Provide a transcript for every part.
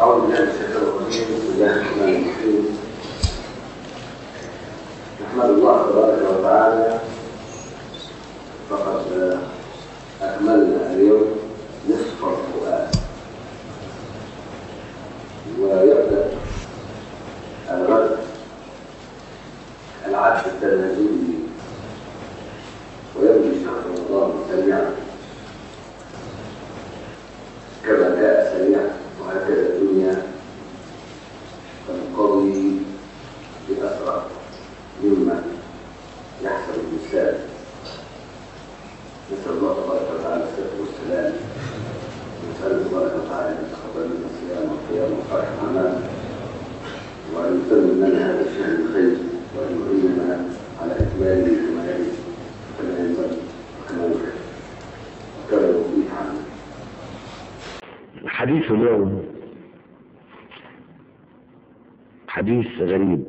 أعوذ بالله من الشيطان الرجيم بسم الله الرحمن الرحيم نحمد الله تبارك وتعالى فقد أكملنا اليوم نصف القرآن ويبدأ الغد العهد التنازلي ويمضي شهر رمضان سريعا كما جاء سريعا وهكذا الدنيا تنقضي بأسرع مما يحصل الإنسان نسأل الله تبارك وتعالى الصدق والسلام نسأل تبارك وتعالى أن يتقبل منا الصيام والقيام وفرح الأعمال وأن يتمم لنا هذا الشهر الخير وأن يعيننا على إكماله كما يجب وكما ينبغي وكما يحب وكما يرضيه عنا حديث اليوم حديث غريب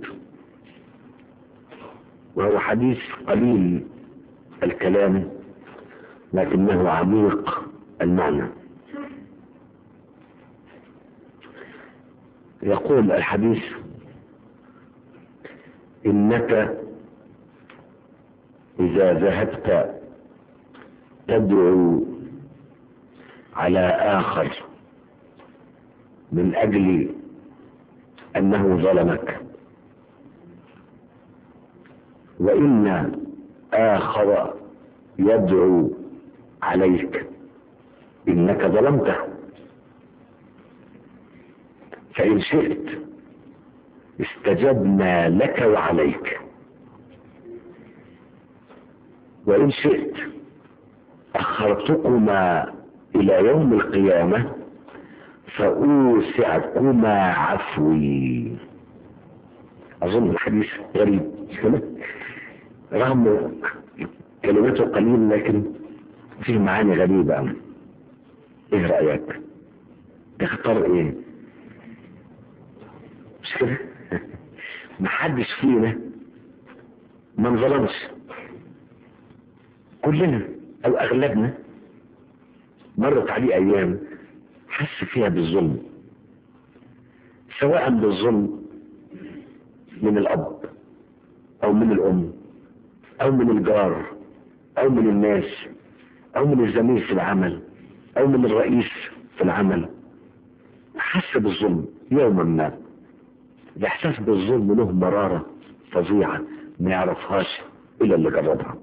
وهو حديث قليل الكلام لكنه عميق المعنى يقول الحديث إنك إذا ذهبت تدعو على آخر من أجل أنه ظلمك وإن آخر يدعو عليك إنك ظلمته فإن شئت استجبنا لك وعليك وإن شئت أخرتكما إلى يوم القيامة فأوسعكما عفوي أظن الحديث غريب رغم كلمته قليل لكن فيه معاني غريبة أوي. ايه رأيك تختار ايه مش كده محدش فينا ما انظلمش كلنا او اغلبنا مرت عليه ايام حس فيها بالظلم سواء بالظلم من الاب او من الام او من الجار او من الناس او من الزميل في العمل او من الرئيس في العمل حس بالظلم يوما ما الاحساس بالظلم له مرارة فظيعة ما يعرفهاش الا اللي جربها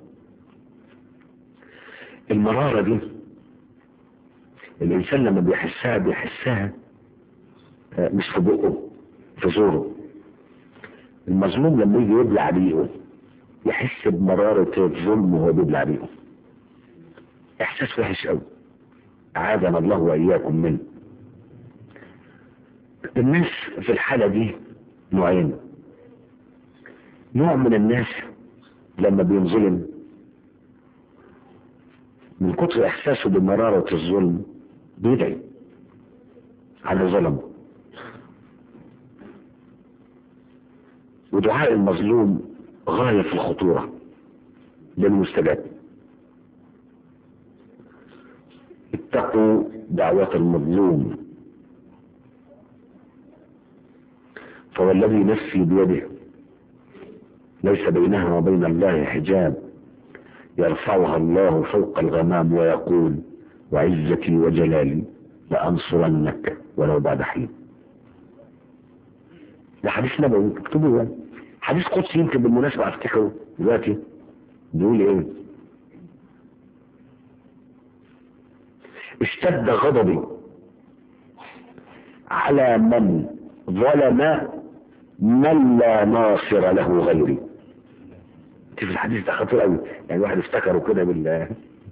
المرارة دي الانسان لما بيحسها بيحسها مش في بقه في زوره المظلوم لما يجي يبلع ريقه يحس بمرارة الظلم وهو بيبلع ريقه احساس وحش قوي عادنا الله واياكم منه الناس في الحالة دي نوعين نوع من الناس لما بينظلم من كتر احساسه بمرارة الظلم بيدعي على ظلمه ودعاء المظلوم غاية في الخطورة للمستجاب اتقوا دعوة المظلوم فوالذي نفسي بيده ليس بينها وبين الله حجاب يرفعها الله فوق الغمام ويقول وعزتي وجلالي لأنصرنك ولو بعد حين ده حديث نبوي اكتبوه يعني حديث قدسي يمكن بالمناسبة افتكره دلوقتي بيقول ايه اشتد غضبي على من ظلم من لا ناصر له غيري في الحديث ده خطير قوي يعني واحد افتكره كده بال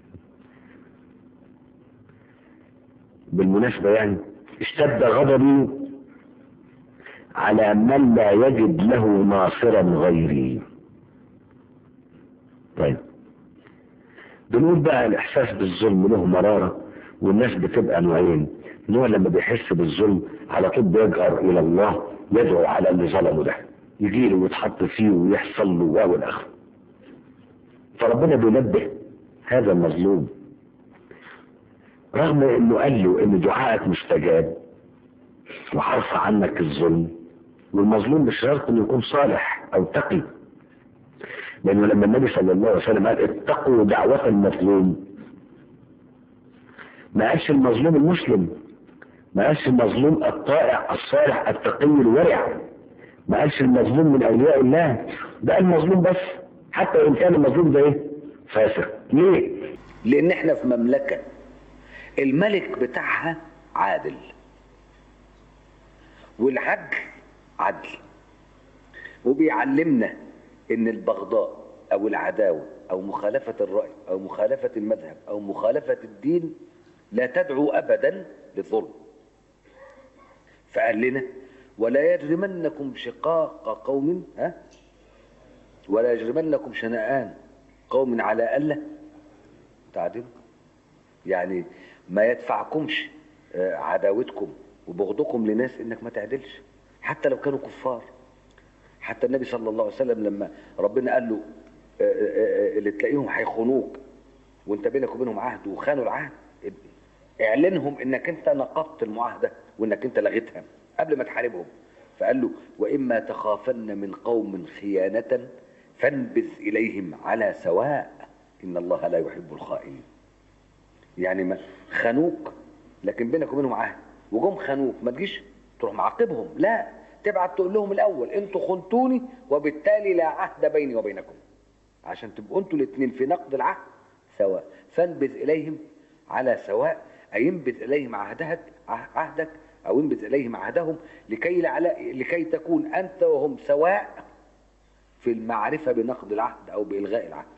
بالمناسبة يعني اشتد غضبي على من لا يجد له ناصرا غيري طيب بنقول بقى الاحساس بالظلم له مرارة والناس بتبقى نوعين نوع لما بيحس بالظلم على طول بيجأر الى الله يدعو على اللي ظلمه ده يجي له ويتحط فيه ويحصل له واو الاخر فربنا بينبه هذا المظلوم رغم انه قال له ان دعائك مستجاب وهرفع عنك الظلم والمظلوم مش شرط انه يكون صالح او تقي لانه لما النبي صلى الله عليه وسلم قال اتقوا دعوة المظلوم ما قالش المظلوم المسلم ما قالش المظلوم الطائع الصالح التقي الورع ما قالش المظلوم من اولياء الله ده المظلوم بس حتى ان كان المظلوم ده ايه فاسق ليه لان احنا في مملكة الملك بتاعها عادل والعدل عدل وبيعلمنا ان البغضاء او العداوة او مخالفة الرأي او مخالفة المذهب او مخالفة الدين لا تدعو ابدا للظلم فقال لنا ولا يجرمنكم شقاق قوم ها ولا يجرمنكم شنآن قوم على ألا تعدلوا يعني ما يدفعكمش آه، عداوتكم وبغضكم لناس انك ما تعدلش حتى لو كانوا كفار حتى النبي صلى الله عليه وسلم لما ربنا قال له آه، آه، آه، اللي تلاقيهم هيخونوك وانت بينك وبينهم عهد وخانوا العهد اعلنهم انك انت نقضت المعاهده وانك انت لغيتها قبل ما تحاربهم فقال له واما تخافن من قوم خيانه فانبذ اليهم على سواء ان الله لا يحب الخائنين يعني ما خانوك لكن بينك وبينهم عهد وجم خانوك ما تجيش تروح معاقبهم لا تبعت تقول لهم الاول انتوا خنتوني وبالتالي لا عهد بيني وبينكم عشان تبقوا انتوا الاثنين في نقد العهد سواء فانبذ اليهم على سواء اي انبذ اليهم عهدك عهدك او انبذ اليهم عهدهم لكي لعل- لكي تكون انت وهم سواء في المعرفه بنقد العهد او بالغاء العهد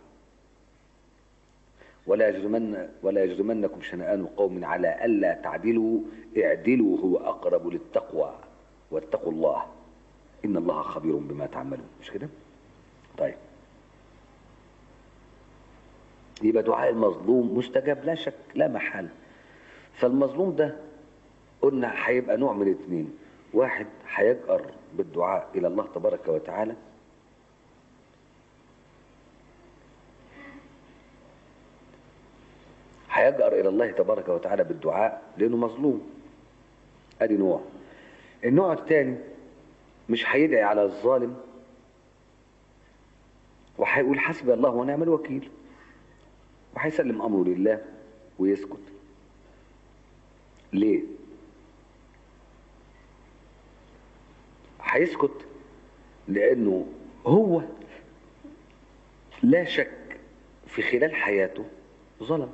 ولا يجرمن ولا يجرمنكم شنآن قوم على ألا تعدلوا اعدلوا هو أقرب للتقوى واتقوا الله إن الله خبير بما تعملون مش كده؟ طيب يبقى دعاء المظلوم مستجاب لا شك لا محل فالمظلوم ده قلنا هيبقى نوع من الاثنين واحد هيجأر بالدعاء إلى الله تبارك وتعالى هيجأر إلى الله تبارك وتعالى بالدعاء لأنه مظلوم أدي نوع النوع الثاني مش هيدعي على الظالم وهيقول حسبي الله ونعم الوكيل وهيسلم أمره لله ويسكت ليه؟ هيسكت لأنه هو لا شك في خلال حياته ظلم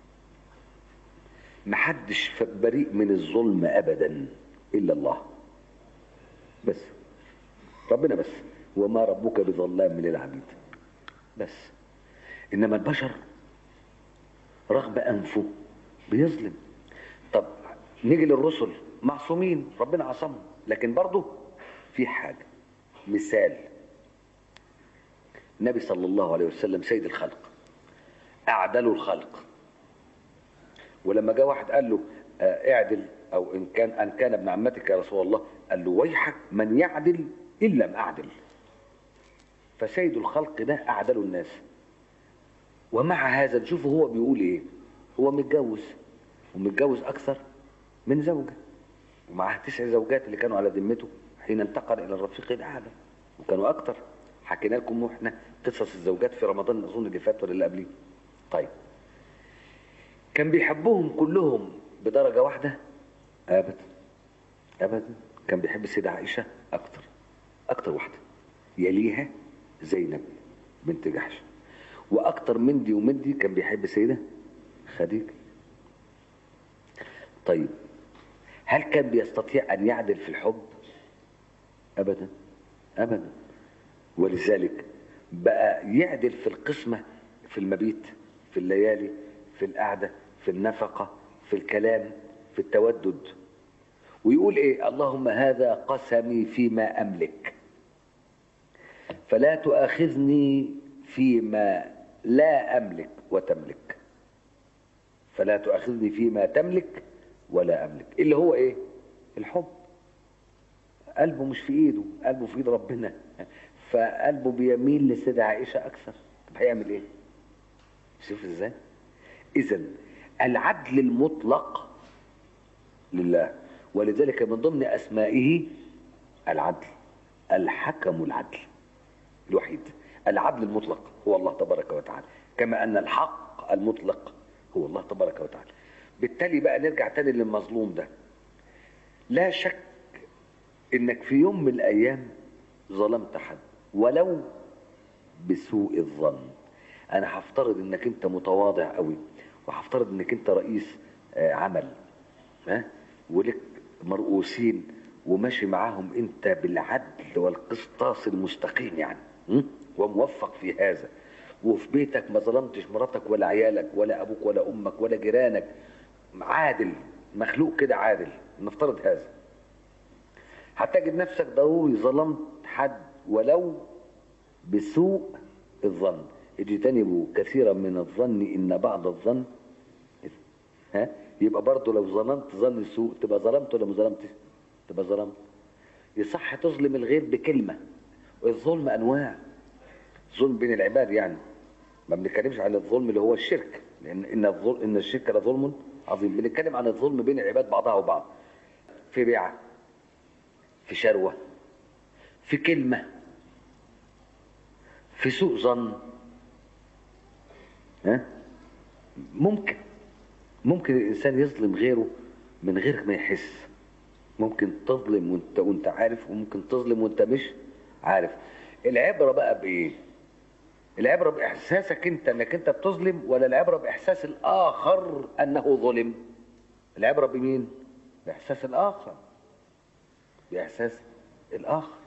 محدش ف- بريء من الظلم ابدا الا الله بس ربنا بس وما ربك بظلام من العبيد بس انما البشر رغم انفه بيظلم طب نيجي للرسل معصومين ربنا عصمهم لكن برضه في حاجه مثال النبي صلى الله عليه وسلم سيد الخلق اعدل الخلق ولما جاء واحد قال له آه، اعدل او ان كان ان كان ابن عمتك يا رسول الله قال له ويحك من يعدل ان لم اعدل فسيد الخلق ده اعدل الناس ومع هذا نشوفه هو بيقول ايه هو متجوز ومتجوز اكثر من زوجه ومعاه تسع زوجات اللي كانوا على ذمته حين انتقل الى الرفيق الاعلى وكانوا اكثر حكينا لكم احنا قصص الزوجات في رمضان اظن اللي فات ولا اللي قبليه طيب كان بيحبهم كلهم بدرجة واحدة أبدا أبدا كان بيحب السيدة عائشة أكتر أكتر واحدة يليها زينب بنت جحش وأكتر من دي ومن دي كان بيحب السيدة خديجة طيب هل كان بيستطيع أن يعدل في الحب أبدا أبدا ولذلك بقى يعدل في القسمة في المبيت في الليالي في القعدة في النفقة في الكلام في التودد ويقول ايه اللهم هذا قسمي فيما املك فلا تؤاخذني فيما لا املك وتملك فلا تؤاخذني فيما تملك ولا املك اللي هو ايه الحب قلبه مش في ايده قلبه في ايد ربنا فقلبه بيميل لسيدة عائشة اكثر طب هيعمل ايه شوف ازاي اذا العدل المطلق لله ولذلك من ضمن أسمائه العدل الحكم العدل الوحيد العدل المطلق هو الله تبارك وتعالى كما أن الحق المطلق هو الله تبارك وتعالى بالتالي بقى نرجع تاني للمظلوم ده لا شك انك في يوم من الايام ظلمت حد ولو بسوء الظن انا هفترض انك انت متواضع قوي وهفترض انك انت رئيس آه، عمل ها ولك مرؤوسين وماشي معاهم انت بالعدل والقسطاس المستقيم يعني م? وموفق في هذا وفي بيتك ما ظلمتش مراتك ولا عيالك ولا ابوك ولا امك ولا جيرانك عادل مخلوق كده عادل نفترض هذا هتجد نفسك ضروري ظلمت حد ولو بسوء الظن اجتنبوا كثيرا من الظن ان بعض الظن إثم. ها يبقى برضه لو ظننت ظن سوء تبقى ظلمت ولا ما ظلمتش تبقى ظلمت يصح تظلم الغير بكلمه والظلم انواع ظلم بين العباد يعني ما بنتكلمش عن الظلم اللي هو الشرك لان ان الظلم ان الشرك لظلم عظيم بنتكلم عن الظلم بين العباد بعضها وبعض في بيعه في شروه في كلمه في سوء ظن ها ممكن ممكن الانسان يظلم غيره من غير ما يحس ممكن تظلم وانت وانت عارف وممكن تظلم وانت مش عارف العبره بقى بايه العبره باحساسك انت انك انت بتظلم ولا العبره باحساس الاخر انه ظلم العبره بمين باحساس الاخر باحساس الاخر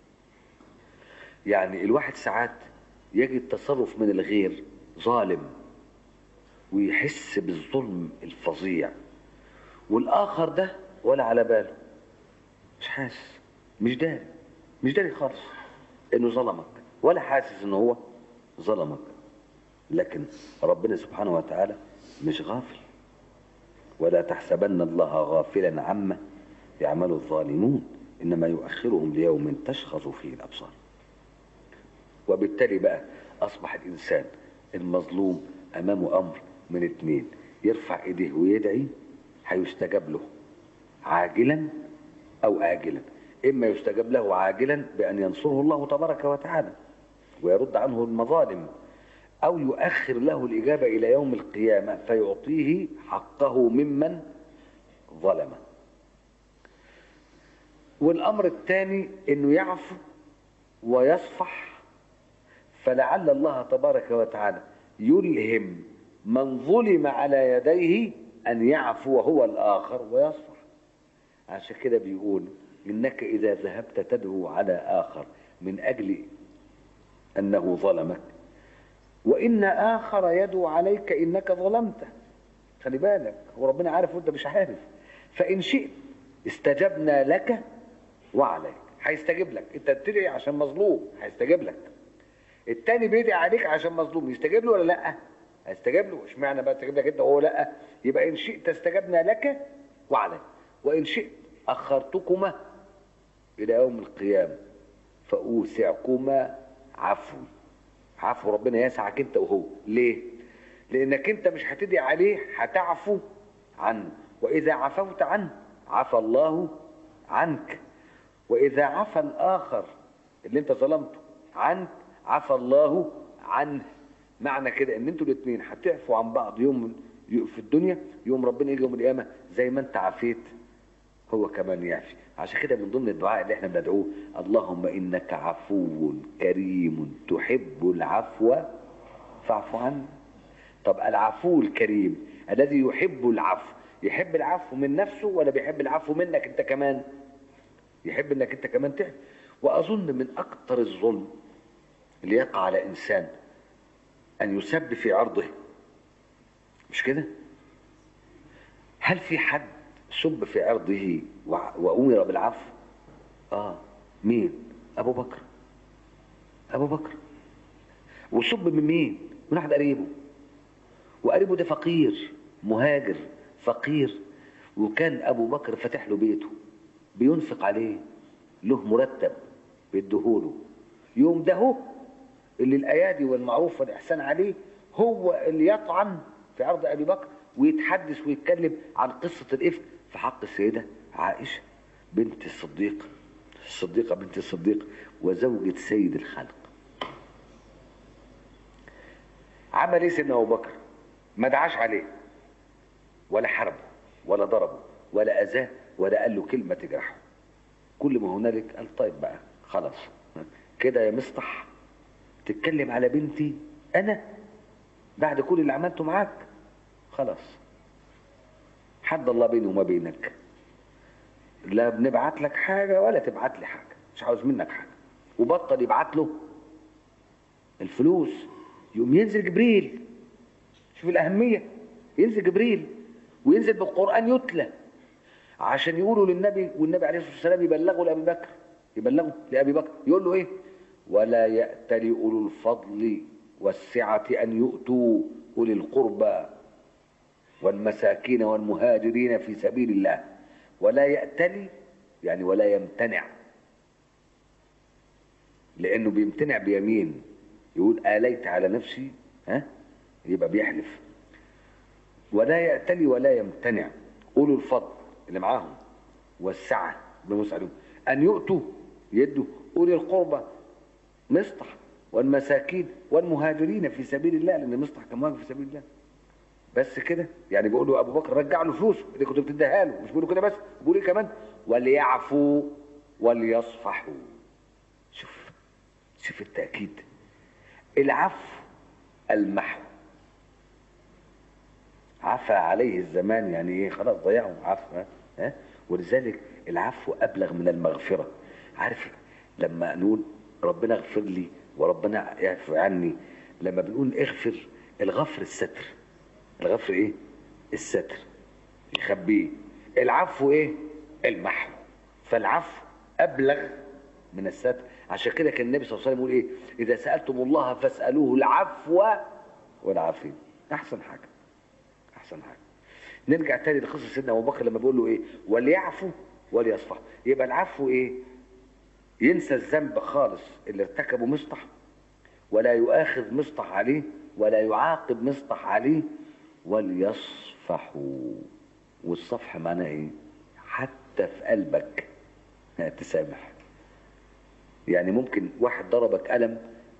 يعني الواحد ساعات يجد تصرف من الغير ظالم ويحس بالظلم الفظيع والاخر ده ولا على باله مش حاسس مش داري مش داري خالص انه ظلمك ولا حاسس ان هو ظلمك لكن ربنا سبحانه وتعالى مش غافل ولا تحسبن الله غافلا عما يعمل الظالمون انما يؤخرهم ليوم تشخص فيه الابصار وبالتالي بقى اصبح الانسان المظلوم امامه امر من اتنين يرفع ايديه ويدعي هيستجاب له عاجلا او اجلا اما يستجاب له عاجلا بان ينصره الله تبارك وتعالى ويرد عنه المظالم او يؤخر له الاجابه الى يوم القيامه فيعطيه حقه ممن ظلمه والامر الثاني انه يعفو ويصفح فلعل الله تبارك وتعالى يلهم من ظلم على يديه ان يعفو هو الاخر ويصفح عشان كده بيقول انك اذا ذهبت تدعو على اخر من اجل انه ظلمك وان اخر يدعو عليك انك ظلمته خلي بالك هو ربنا عارف وانت مش عارف فان شئت استجبنا لك وعليك هيستجيب لك انت بتدعي عشان مظلوم هيستجيب لك التاني بيدعي عليك عشان مظلوم يستجيب له ولا لا هيستجيب له اشمعنى بقى استجيب لك انت وهو لا يبقى ان شئت استجبنا لك وعليك وان شئت اخرتكما الى يوم القيامه فاوسعكما عفو عفو ربنا يسعك انت وهو ليه لانك انت مش هتدعي عليه هتعفو عنه واذا عفوت عنه عفى الله عنك واذا عفى الاخر اللي انت ظلمته عنك عفى الله عنه معنى كده ان انتوا الاثنين هتعفوا عن بعض يوم في الدنيا يوم ربنا يجي يوم القيامه زي ما انت عفيت هو كمان يعفي عشان كده من ضمن الدعاء اللي احنا بندعوه اللهم انك عفو كريم تحب العفو فاعف عني طب العفو الكريم الذي يحب العفو يحب العفو من نفسه ولا بيحب العفو منك انت كمان يحب انك انت كمان تعفو واظن من اكتر الظلم اللي يقع على انسان ان يسب في عرضه مش كده هل في حد سب في عرضه وامر بالعفو اه مين ابو بكر ابو بكر وسب من مين من واحد قريبه وقريبه ده فقير مهاجر فقير وكان ابو بكر فاتح له بيته بينفق عليه له مرتب بيديهوله يوم ده هو اللي الايادي والمعروف والاحسان عليه هو اللي يطعن في عرض ابي بكر ويتحدث ويتكلم عن قصه الافك في حق السيدة عائشة بنت الصديق الصديقة بنت الصديق وزوجة سيد الخلق عمل ايه سيدنا ابو بكر ما دعاش عليه ولا حربه ولا ضربه ولا اذاه ولا قال له كلمه تجرحه كل ما هنالك قال طيب بقى خلاص كده يا مصطح تتكلم على بنتي انا بعد كل اللي عملته معاك خلاص حد الله بيني وما بينك لا بنبعت لك حاجه ولا تبعت لي حاجه مش عاوز منك حاجه وبطل يبعت له الفلوس يقوم ينزل جبريل شوف الأهمية ينزل جبريل وينزل بالقرآن يتلى عشان يقولوا للنبي والنبي عليه الصلاة والسلام يبلغوا لأبي بكر يبلغوا لأبي بكر يقول له إيه ولا يأتل أولو الفضل والسعة أن يؤتوا أولي القربى والمساكين والمهاجرين في سبيل الله ولا يأتلي يعني ولا يمتنع لأنه بيمتنع بيمين يقول آليت على نفسي ها يبقى بيحلف ولا يأتلي ولا يمتنع أولو الفضل اللي معاهم والسعة بمسعدهم أن يؤتوا يدوا أولي القربى مصطح والمساكين والمهاجرين في سبيل الله لأن مصطح كان مهاجر في سبيل الله بس كده يعني بيقول له أبو بكر رجع له فلوسه اللي كنت بتديها له مش بيقولوا كده بس بيقول إيه كمان وليعفوا وليصفحوا شوف شوف التأكيد العفو المحو عفى عليه الزمان يعني ايه خلاص ضيعه عفو ها؟ ها ولذلك العفو ابلغ من المغفره عارف لما نقول ربنا اغفر لي وربنا يعفو عني لما بنقول اغفر الغفر الستر الغفر ايه الستر يخبيه العفو ايه المحو فالعفو ابلغ من الستر عشان كده كان النبي صلى الله عليه وسلم يقول ايه اذا سالتم الله فاسالوه العفو والعافيه احسن حاجه احسن حاجه نرجع تاني لقصه سيدنا ابو بكر لما بيقول له ايه وليعفو وليصفح يبقى العفو ايه ينسى الذنب خالص اللي ارتكبه مصطح ولا يؤاخذ مصطح عليه ولا يعاقب مصطح عليه وليصفحوا والصفح معناه ايه حتى في قلبك تسامح يعني ممكن واحد ضربك قلم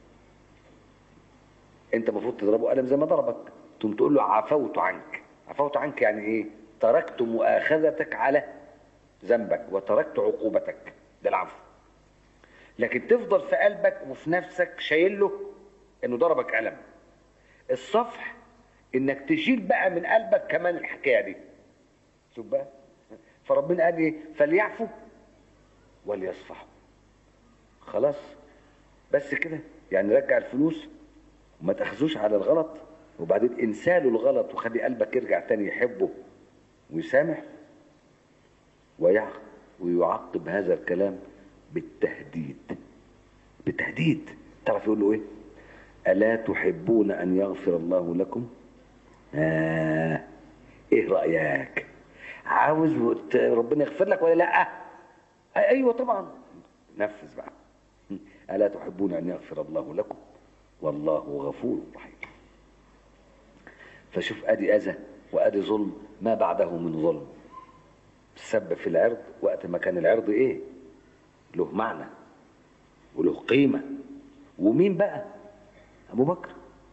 انت المفروض تضربه قلم زي ما ضربك تقوم تقول له عفوت عنك عفوت عنك يعني ايه تركت مؤاخذتك على ذنبك وتركت عقوبتك ده العفو لكن تفضل في قلبك وفي نفسك شايل له انه ضربك قلم الصفح انك تشيل بقى من قلبك كمان الحكايه دي شوف بقى فربنا قال ايه فليعفوا وليصفحوا خلاص بس كده يعني رجع الفلوس وما تاخذوش على الغلط وبعدين انساله الغلط وخلي قلبك يرجع تاني يحبه ويسامح ويعقب ويعقب هذا الكلام بالتهديد بالتهديد تعرف يقول له ايه الا تحبون ان يغفر الله لكم آه. ايه رايك عاوز ربنا يغفر لك ولا لا ايوه طبعا نفذ بقى الا تحبون ان يغفر الله لكم والله غفور رحيم فشوف ادي اذى وادي ظلم ما بعده من ظلم السب في العرض وقت ما كان العرض ايه له معنى وله قيمه ومين بقى ابو بكر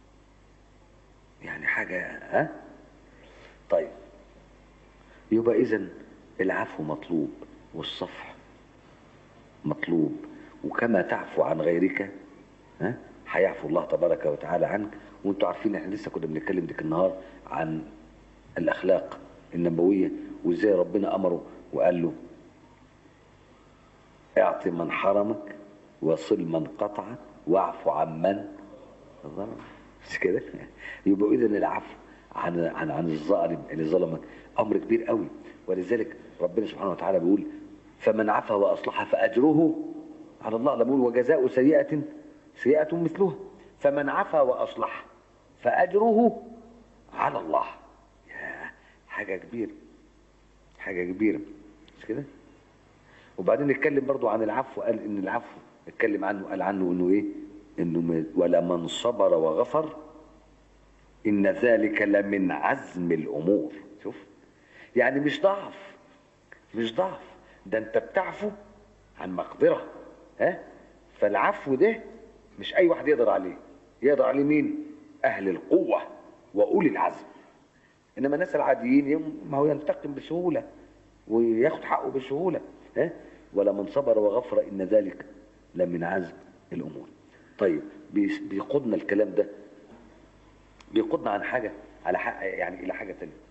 يعني حاجه ها طيب يبقى اذا العفو مطلوب والصفح مطلوب وكما تعفو عن غيرك ها هيعفو الله تبارك وتعالى عنك وانتوا عارفين احنا لسه كنا بنتكلم ديك النهار عن الاخلاق النبويه وازاي ربنا امره وقال له اعط من حرمك وصل من قطعك واعف عن من ظلم مش كده يبقى اذا العفو عن عن عن الظالم اللي ظلمك امر كبير قوي ولذلك ربنا سبحانه وتعالى بيقول فمن عفا واصلح فاجره على الله لما بيقول وجزاء سيئه سيئه مثلها فمن عفا واصلح فاجره على الله يا حاجه كبيره حاجه كبيره مش كده وبعدين نتكلم برضو عن العفو قال ان العفو اتكلم عنه قال عنه انه ايه انه ولمن صبر وغفر ان ذلك لمن عزم الامور شوف يعني مش ضعف مش ضعف ده انت بتعفو عن مقدرة ها فالعفو ده مش اي واحد يقدر عليه يقدر عليه مين اهل القوة واولي العزم انما الناس العاديين يم- ما هو ينتقم بسهولة وياخد حقه بسهولة ها ولا من صبر وغفر ان ذلك لمن عزم الامور طيب بيس- بيقودنا الكلام ده بيقودنا عن حاجة على حق يعني الى حاجة تانية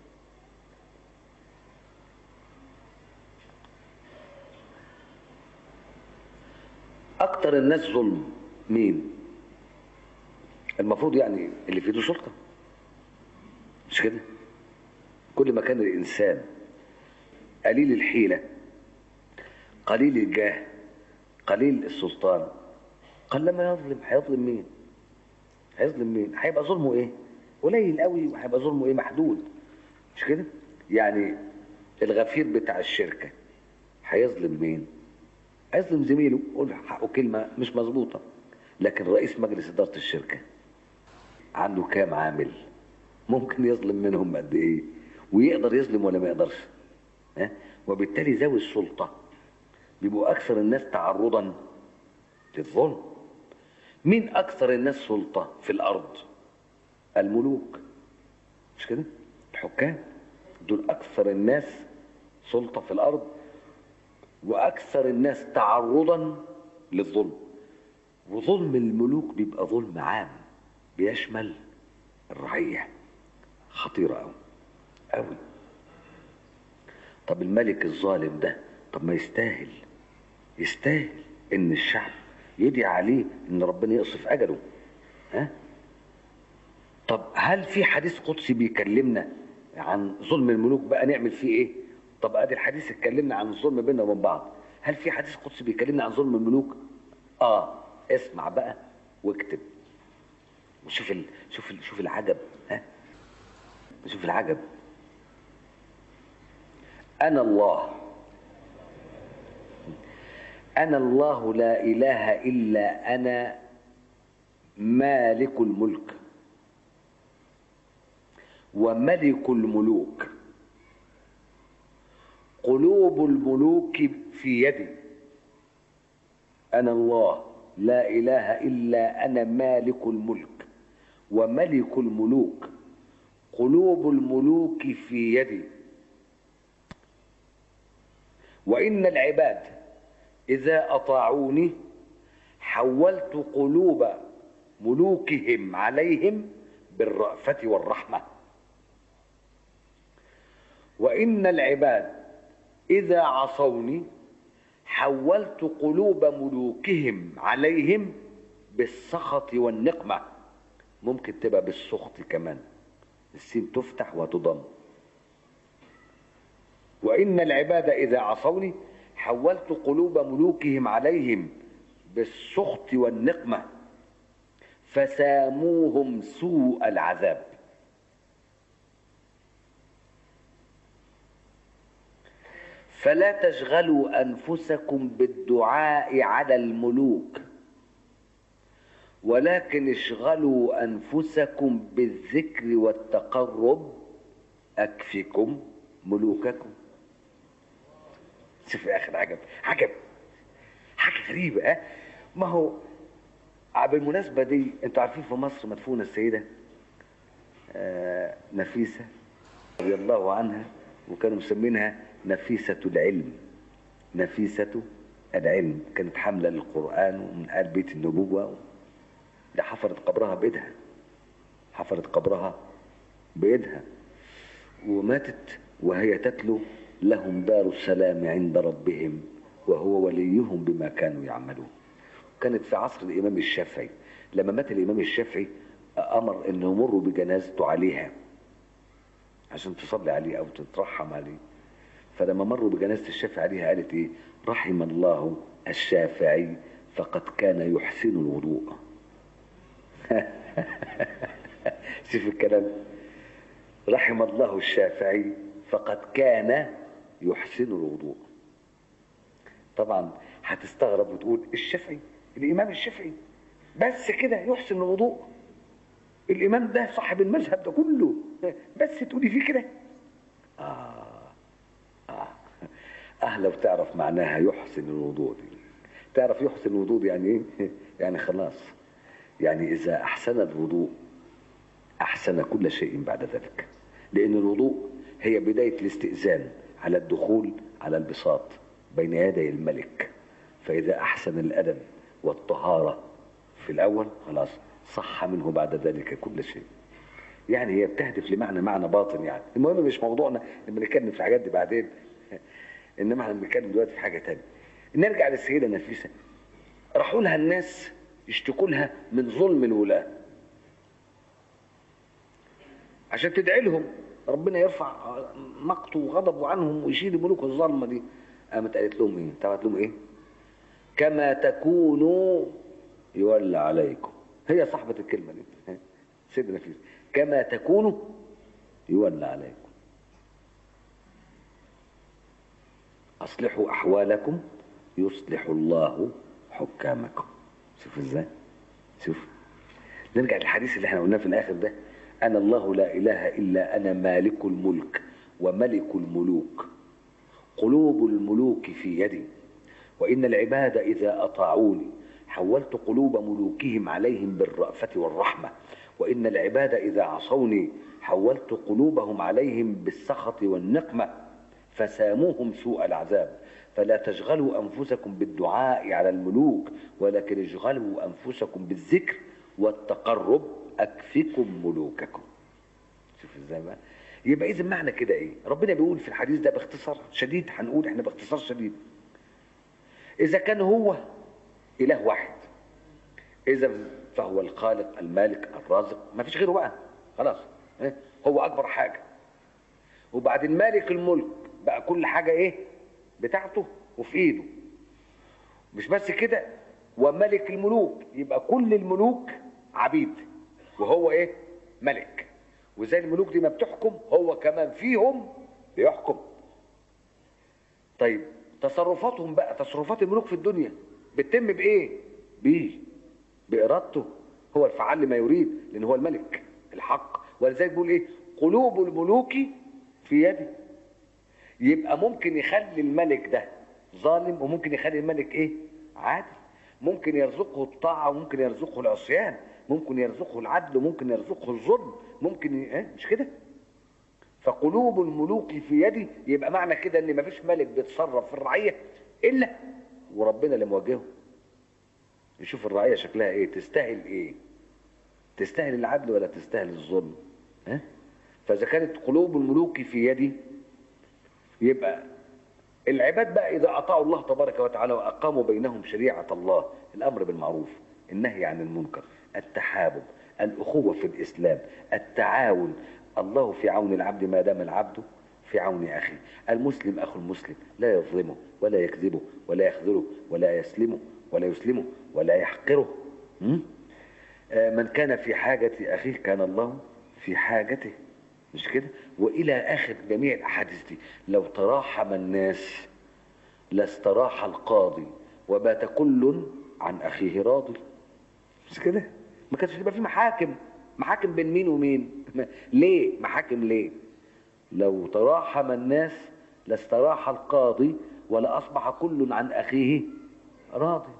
اكتر الناس ظلم مين المفروض يعني اللي في ايده سلطه مش كده كل ما كان الانسان قليل الحيله قليل الجاه قليل السلطان قلما يظلم هيظلم مين هيظلم مين هيبقى ظلمه ايه قليل قوي وهيبقى ظلمه ايه محدود مش كده يعني الغفير بتاع الشركه هيظلم مين هيظلم زميله يقول حقه كلمة مش مظبوطة لكن رئيس مجلس إدارة الشركة عنده كام عامل ممكن يظلم منهم قد إيه ويقدر يظلم ولا ما يقدرش ها؟ وبالتالي ذوي السلطة بيبقوا أكثر الناس تعرضا للظلم مين أكثر الناس سلطة في الأرض الملوك مش كده الحكام دول أكثر الناس سلطة في الأرض واكثر الناس تعرضا للظلم وظلم الملوك بيبقى ظلم عام بيشمل الرعيه خطيره قوي قوي طب الملك الظالم ده طب ما يستاهل يستاهل ان الشعب يدعي عليه ان ربنا يقصف اجله ها طب هل في حديث قدسي بيكلمنا عن ظلم الملوك بقى نعمل فيه ايه طب ادي الحديث اتكلمنا عن الظلم بيننا وبين بعض هل في حديث قدسي بيكلمنا عن ظلم الملوك اه اسمع بقى واكتب وشوف ال... شوف ال... شوف العجب ها شوف العجب انا الله انا الله لا اله الا انا مالك الملك وملك الملوك قلوب الملوك في يدي انا الله لا اله الا انا مالك الملك وملك الملوك قلوب الملوك في يدي وان العباد اذا اطاعوني حولت قلوب ملوكهم عليهم بالرأفة والرحمة وإن العباد إذا عصوني حولت قلوب ملوكهم عليهم بالسخط والنقمة ممكن تبقى بالسخط كمان السين تفتح وتضم وإن العباد إذا عصوني حولت قلوب ملوكهم عليهم بالسخط والنقمة فساموهم سوء العذاب فلا تشغلوا انفسكم بالدعاء على الملوك ولكن اشغلوا انفسكم بالذكر والتقرب اكفكم ملوككم شوف يا اخي عجب عجب حاجه غريبه اه ما هو بالمناسبه دي انتوا عارفين في مصر مدفونه السيده آه نفيسه رضي الله عنها وكانوا مسمينها نفيسة العلم نفيسة العلم كانت حاملة للقرآن ومن آل بيت النبوة ده حفرت قبرها بإيدها حفرت قبرها بإيدها وماتت وهي تتلو لهم دار السلام عند ربهم وهو وليهم بما كانوا يعملون كانت في عصر الإمام الشافعي لما مات الإمام الشافعي أمر أن يمروا بجنازته عليها عشان تصلي عليه أو تترحم عليه فلما مروا بجنازة الشافعي عليها قالت ايه رحم الله الشافعي فقد كان يحسن الوضوء شوف الكلام رحم الله الشافعي فقد كان يحسن الوضوء طبعا هتستغرب وتقول الشافعي الامام الشافعي بس كده يحسن الوضوء الامام ده صاحب المذهب ده كله بس تقولي فيه كده آه. آه. اه لو تعرف معناها يحسن الوضوء دي تعرف يحسن الوضوء دي يعني ايه يعني خلاص يعني اذا احسن الوضوء احسن كل شيء بعد ذلك لان الوضوء هي بدايه الاستئذان على الدخول على البساط بين يدي الملك فاذا احسن الادب والطهاره في الاول خلاص صح منه بعد ذلك كل شيء يعني هي بتهدف لمعنى معنى باطن يعني المهم مش موضوعنا لما نتكلم في الحاجات دي بعدين انما احنا بنتكلم دلوقتي في حاجه تانية نرجع للسيده نفيسه راحوا لها الناس يشتكوا لها من ظلم الولاه عشان تدعي لهم ربنا يرفع مقته وغضبه عنهم ويشيل الملوك الظالمه دي قامت قالت لهم ايه؟ قالت لهم ايه؟ كما تكونوا يولى عليكم هي صاحبة الكلمة دي سيدنا نفيس كما تكونوا يولى عليكم أصلحوا أحوالكم يصلح الله حكامكم شوف ازاي شوف نرجع للحديث اللي احنا قلناه في الآخر ده أنا الله لا إله إلا أنا مالك الملك وملك الملوك قلوب الملوك في يدي وإن العباد إذا أطاعوني حولت قلوب ملوكهم عليهم بالرأفة والرحمة وإن العباد إذا عصوني حولت قلوبهم عليهم بالسخط والنقمة فساموهم سوء العذاب فلا تشغلوا أنفسكم بالدعاء على الملوك ولكن اشغلوا أنفسكم بالذكر والتقرب أكفكم ملوككم شوف ازاي بقى يبقى إذا معنى كده إيه ربنا بيقول في الحديث ده باختصار شديد هنقول احنا باختصار شديد إذا كان هو إله واحد إذا فهو الخالق المالك الرازق ما فيش غيره بقى خلاص إيه؟ هو أكبر حاجة وبعدين مالك الملك بقى كل حاجة إيه بتاعته وفي إيده مش بس كده وملك الملوك يبقى كل الملوك عبيد وهو إيه ملك وزي الملوك دي ما بتحكم هو كمان فيهم بيحكم طيب تصرفاتهم بقى تصرفات الملوك في الدنيا بتتم بايه بيه بارادته هو الفعال لما يريد لان هو الملك الحق ولذلك بيقول ايه قلوب الملوك في يدي يبقى ممكن يخلي الملك ده ظالم وممكن يخلي الملك ايه عادل ممكن يرزقه الطاعة وممكن يرزقه العصيان ممكن يرزقه العدل وممكن يرزقه الظلم ممكن ي... إيه؟ مش كده فقلوب الملوك في يدي يبقى معنى كده ان مفيش ملك بيتصرف في الرعية الا وربنا اللي مواجهه يشوف الرعية شكلها ايه تستاهل ايه تستاهل العدل ولا تستاهل الظلم ها فاذا كانت قلوب الملوك في يدي يبقى العباد بقى اذا اطاعوا الله تبارك وتعالى واقاموا بينهم شريعة الله الامر بالمعروف النهي عن المنكر التحابب الاخوة في الاسلام التعاون الله في عون العبد ما دام العبد في عون اخيه المسلم اخو المسلم لا يظلمه ولا يكذبه ولا يخذله ولا يسلمه ولا يسلمه ولا يحقره م? آه من كان في حاجة اخيه كان الله في حاجته مش كده والى اخر جميع الاحاديث دي لو تراحم الناس لاستراح القاضي وبات كل عن اخيه راضي مش كده ما كانش يبقى في محاكم محاكم بين مين ومين ليه محاكم ليه لو تراحم الناس لاستراح القاضي ولاصبح كل عن اخيه راضي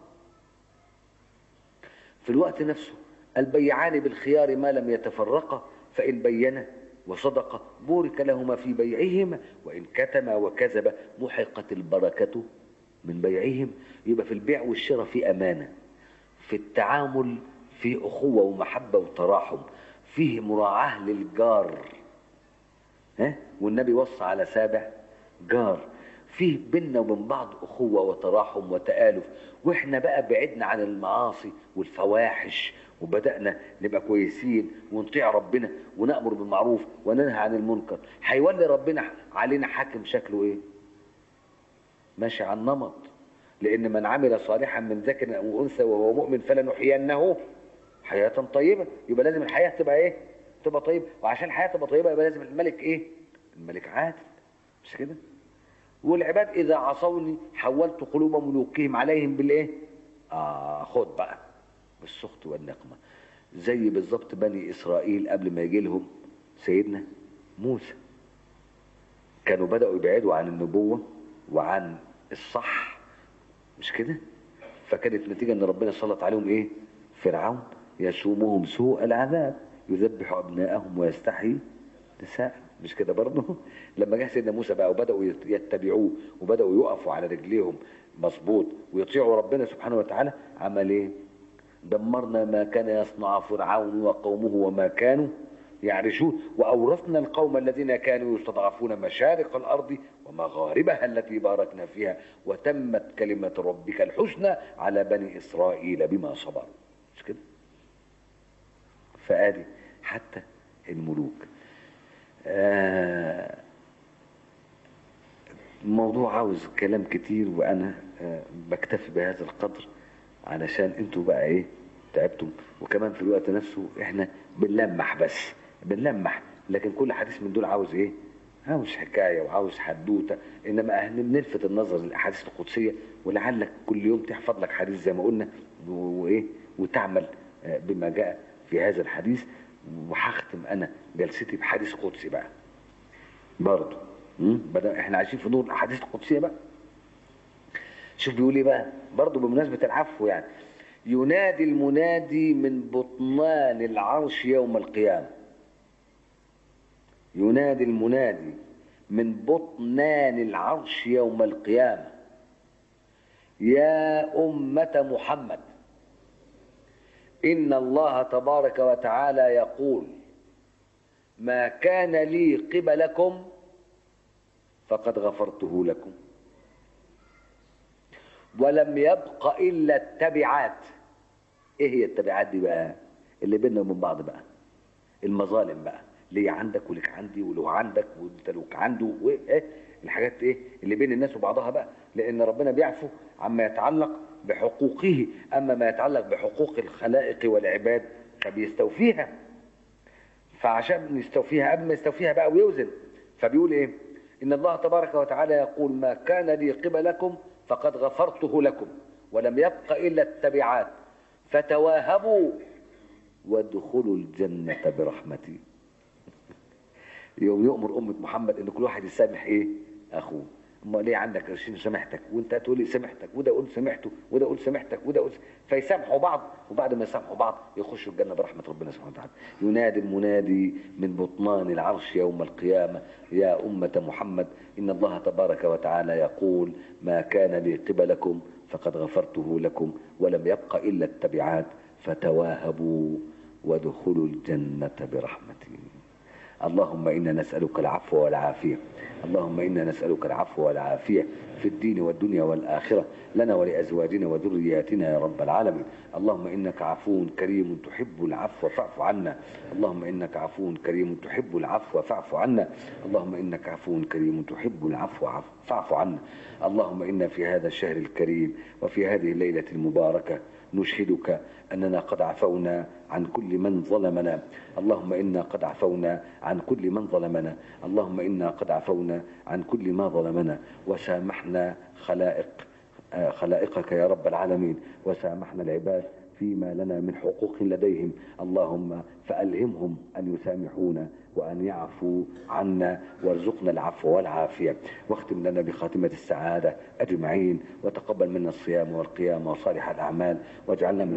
في الوقت نفسه البيعان بالخيار ما لم يتفرقا فان بينا وصدق بورك لهما في بيعهما وإن كتما وكذب محقت البركة من بيعهم يبقى في البيع والشراء في أمانة في التعامل في أخوة ومحبة وتراحم فيه مراعاة للجار ها والنبي وصى على سابع جار فيه بينا وبين بعض أخوة وتراحم وتآلف وإحنا بقى بعدنا عن المعاصي والفواحش وبدأنا نبقى كويسين ونطيع ربنا ونأمر بالمعروف وننهى عن المنكر هيولي ربنا علينا حاكم شكله ايه ماشي على النمط لأن من عمل صالحا من ذكر أو أنثى وهو مؤمن فلنحيينه حياة طيبة يبقى لازم الحياة تبقى ايه تبقى طيبة وعشان الحياة تبقى طيبة يبقى لازم الملك ايه الملك عادل مش كده والعباد إذا عصوني حولت قلوب ملوكهم عليهم بالإيه؟ آه خد بقى بالسخط والنقمة زي بالظبط بني إسرائيل قبل ما يجي لهم سيدنا موسى كانوا بدأوا يبعدوا عن النبوة وعن الصح مش كده فكانت نتيجة ان ربنا سلط عليهم ايه فرعون يسومهم سوء العذاب يذبح ابناءهم ويستحيي نساء مش كده برضه لما جه سيدنا موسى بقى وبداوا يت- يتبعوه وبداوا يقفوا على رجليهم مظبوط ويطيعوا ربنا سبحانه وتعالى عمل ايه دمرنا ما كان يصنع فرعون وقومه وما كانوا يعرشون وأورثنا القوم الذين كانوا يستضعفون مشارق الأرض ومغاربها التي باركنا فيها وتمت كلمة ربك الحسنى على بني إسرائيل بما صبروا مش كده فآدي حتى الملوك آه الموضوع عاوز كلام كتير وانا آه، بكتفي بهذا القدر علشان انتوا بقى ايه تعبتم وكمان في الوقت نفسه احنا بنلمح بس بنلمح لكن كل حديث من دول عاوز ايه عاوز حكايه وعاوز حدوته انما احنا بنلفت النظر للاحاديث القدسيه ولعلك كل يوم تحفظ لك حديث زي ما قلنا و- وايه وتعمل آه، بما جاء في هذا الحديث وهختم انا جلستي بحديث قدسي بقى برضه بدل احنا عايشين في نور الاحاديث القدسيه بقى شوف بيقول ايه بقى برضه بمناسبه العفو يعني ينادي المنادي من بطنان العرش يوم القيامه ينادي المنادي من بطنان العرش يوم القيامه يا امه محمد ان الله تبارك وتعالى يقول ما كان لي قبلكم فقد غفرته لكم ولم يبق الا التبعات ايه هي التبعات دي بقى اللي بيننا وبين بعض بقى المظالم بقى ليه عندك ولك عندي ولو عندك وانت لك عنده وايه الحاجات ايه اللي بين الناس وبعضها بقى لان ربنا بيعفو عما يتعلق بحقوقه اما ما يتعلق بحقوق الخلائق والعباد فبيستوفيها فعشان يستوفيها قبل ما يستوفيها بقى ويوزن فبيقول ايه ان الله تبارك وتعالى يقول ما كان لي قبلكم فقد غفرته لكم ولم يبق الا التبعات فتواهبوا وادخلوا الجنة برحمتي يوم يؤمر أمة محمد إن كل واحد يسامح إيه أخوه أما ليه عندك قرشين سامحتك وأنت تقول لي سامحتك وده يقول سامحته وده يقول سامحتك وده يقول فيسامحوا بعض وبعد ما يسامحوا بعض يخشوا الجنة برحمة ربنا سبحانه وتعالى ينادي المنادي من بطنان العرش يوم القيامة يا أمة محمد إن الله تبارك وتعالى يقول ما كان لي قبلكم فقد غفرته لكم ولم يبق إلا التبعات فتواهبوا وادخلوا الجنة برحمتي اللهم إنا نسألك العفو والعافية اللهم إنا نسألك العفو والعافية في الدين والدنيا والآخرة لنا ولأزواجنا وذرياتنا يا رب العالمين اللهم إنك عفو كريم تحب العفو فاعف عنا اللهم إنك عفو كريم تحب العفو فاعف عنا اللهم إنك عفو كريم تحب العفو عف- فاعف عنا اللهم إنا في هذا الشهر الكريم وفي هذه الليلة المباركة نشهدك أننا قد عفونا عن كل من ظلمنا اللهم إنا قد عفونا عن كل من ظلمنا اللهم إنا قد عفونا عن كل ما ظلمنا وسامحنا خلائق آه، خلائقك يا رب العالمين وسامحنا العباد فيما لنا من حقوق لديهم اللهم فألهمهم أن يسامحونا وأن يعفوا عنا وارزقنا العفو والعافية واختم لنا بخاتمة السعادة أجمعين وتقبل منا الصيام والقيام وصالح الأعمال واجعلنا من